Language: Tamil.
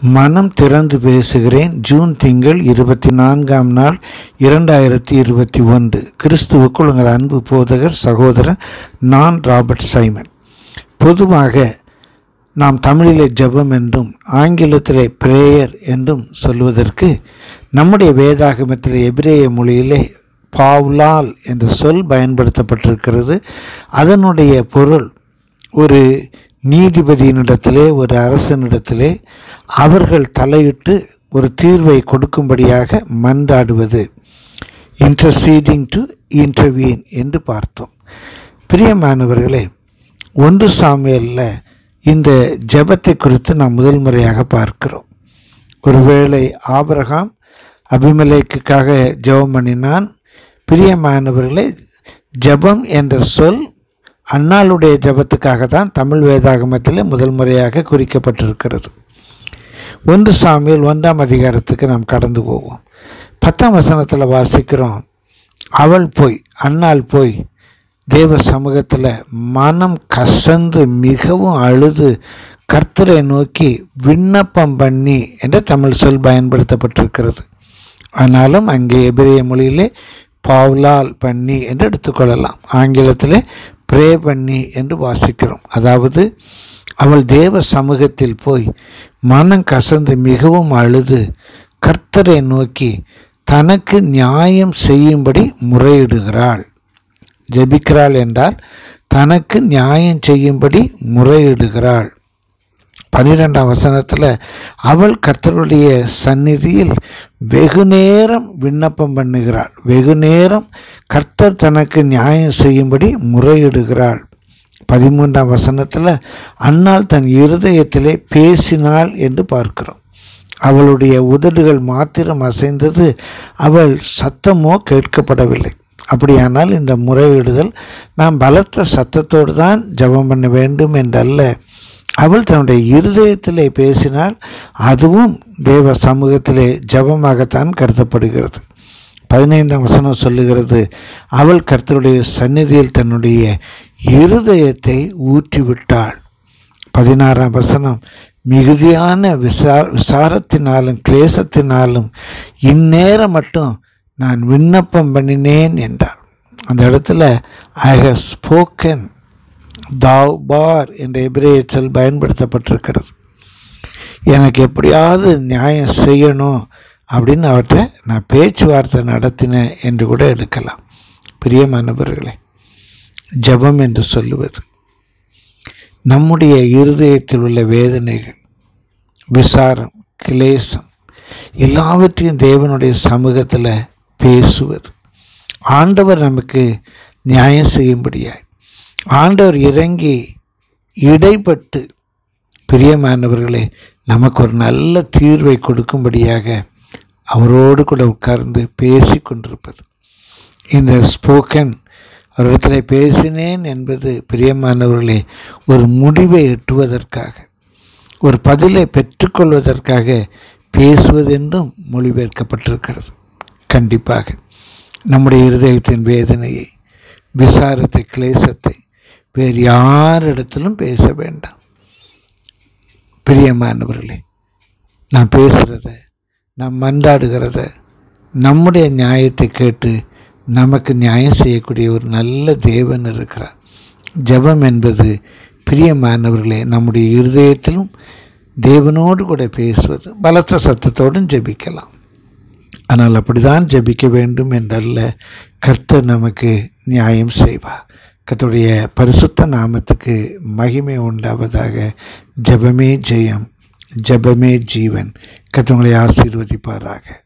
மனம் திறந்து பேசுகிறேன் ஜூன் திங்கள் இருபத்தி நான்காம் நாள் இரண்டாயிரத்தி இருபத்தி ஒன்று கிறிஸ்துவுக்குள் உங்கள் அன்பு போதகர் சகோதரன் நான் ராபர்ட் சைமன் பொதுவாக நாம் தமிழிலே ஜெபம் என்றும் ஆங்கிலத்திலே பிரேயர் என்றும் சொல்வதற்கு நம்முடைய வேதாகமத்திலே எபிரேய மொழியிலே பாவ்லால் என்ற சொல் பயன்படுத்தப்பட்டிருக்கிறது அதனுடைய பொருள் ஒரு நீதிபதியினிடத்திலே ஒரு அரசனிடத்திலே அவர்கள் தலையிட்டு ஒரு தீர்வை கொடுக்கும்படியாக மன்றாடுவது இன்டர்சீடிங் டு இன்டர்வீன் என்று பார்த்தோம் பிரியமானவர்களே ஒன்று சாமியலில் இந்த ஜெபத்தை குறித்து நாம் முதல் முறையாக பார்க்கிறோம் ஒருவேளை ஆபிரகாம் அபிமலேக்குக்காக ஜெபம் பண்ணினான் பிரியமானவர்களே ஜெபம் என்ற சொல் அன்னாளுடைய ஜெபத்துக்காக தான் தமிழ் வேதாகமத்தில் முதல் முறையாக குறிக்கப்பட்டிருக்கிறது ஒன்று சாமியில் ஒன்றாம் அதிகாரத்துக்கு நாம் கடந்து போவோம் பத்தாம் வசனத்தில் வாசிக்கிறோம் அவள் போய் அன்னாள் போய் தேவ சமூகத்தில் மனம் கசந்து மிகவும் அழுது கர்த்தரை நோக்கி விண்ணப்பம் பண்ணி என்ற தமிழ் சொல் பயன்படுத்தப்பட்டிருக்கிறது ஆனாலும் அங்கே எபிரேய மொழியிலே பாவ்லால் பண்ணி என்று எடுத்துக்கொள்ளலாம் ஆங்கிலத்தில் ப்ரே பண்ணி என்று வாசிக்கிறோம் அதாவது அவள் தேவ சமூகத்தில் போய் மனம் கசந்து மிகவும் அழுது கர்த்தரை நோக்கி தனக்கு நியாயம் செய்யும்படி முறையிடுகிறாள் ஜெபிக்கிறாள் என்றால் தனக்கு நியாயம் செய்யும்படி முறையிடுகிறாள் பனிரெண்டாம் வசனத்தில் அவள் கர்த்தருடைய சந்நிதியில் வெகு நேரம் விண்ணப்பம் பண்ணுகிறாள் வெகு நேரம் கர்த்தர் தனக்கு நியாயம் செய்யும்படி முறையிடுகிறாள் பதிமூன்றாம் வசனத்தில் அன்னாள் தன் இருதயத்திலே பேசினாள் என்று பார்க்கிறோம் அவளுடைய உதடுகள் மாத்திரம் அசைந்தது அவள் சத்தமோ கேட்கப்படவில்லை அப்படியானால் இந்த முறையிடுதல் நாம் பலத்த சத்தத்தோடு தான் ஜபம் பண்ண வேண்டும் என்றல்ல அவள் தன்னுடைய இருதயத்திலே பேசினால் அதுவும் தேவ சமூகத்திலே ஜபமாகத்தான் கருதப்படுகிறது பதினைந்தாம் வசனம் சொல்லுகிறது அவள் கர்த்தருடைய சந்நிதியில் தன்னுடைய இருதயத்தை ஊற்றிவிட்டாள் பதினாறாம் வசனம் மிகுதியான விசா விசாரத்தினாலும் கிளேசத்தினாலும் இந்நேரம் மட்டும் நான் விண்ணப்பம் பண்ணினேன் என்றார் அந்த இடத்துல ஐ ஹவ் ஸ்போக்கன் தாவ் பார் என்ற எபிரேய சொல் பயன்படுத்தப்பட்டிருக்கிறது எனக்கு எப்படியாவது நியாயம் செய்யணும் அப்படின்னு அவர்கிட்ட நான் பேச்சுவார்த்தை நடத்தினேன் என்று கூட எடுக்கலாம் பிரியமானவர்களே ஜபம் என்று சொல்லுவது நம்முடைய இருதயத்தில் உள்ள வேதனைகள் விசாரம் கிளேசம் எல்லாவற்றையும் தேவனுடைய சமூகத்தில் பேசுவது ஆண்டவர் நமக்கு நியாயம் செய்யும்படியாய் ஆண்டவர் இறங்கி இடைப்பட்டு பிரியமானவர்களே நமக்கு ஒரு நல்ல தீர்வை கொடுக்கும்படியாக அவரோடு கூட உட்கார்ந்து பேசி கொண்டிருப்பது இந்த ஸ்போக்கன் ஒரு இடத்துல பேசினேன் என்பது பிரியமானவர்களே ஒரு முடிவை எட்டுவதற்காக ஒரு பதிலை பெற்றுக்கொள்வதற்காக பேசுவதென்றும் மொழிபெயர்க்கப்பட்டிருக்கிறது கண்டிப்பாக நம்முடைய இருதயத்தின் வேதனையை விசாரத்தை கிளேசத்தை வேறு யாரிடத்திலும் பேச வேண்டாம் பிரியமானவர்களே நான் பேசுகிறத நான் மன்றாடுகிறத நம்முடைய நியாயத்தை கேட்டு நமக்கு நியாயம் செய்யக்கூடிய ஒரு நல்ல தேவன் இருக்கிறார் ஜபம் என்பது பிரியமானவர்களே நம்முடைய இருதயத்திலும் தேவனோடு கூட பேசுவது பலத்த சத்தத்தோடும் ஜெபிக்கலாம் ஆனால் அப்படிதான் ஜெபிக்க வேண்டும் என்றல்ல கர்த்தர் நமக்கு நியாயம் செய்வார் கர்த்தருடைய பரிசுத்த நாமத்துக்கு மகிமை உண்டாவதாக ஜெபமே ஜெயம் ஜெபமே ஜீவன் கர்த்தவங்களை ஆசீர்வதிப்பாராக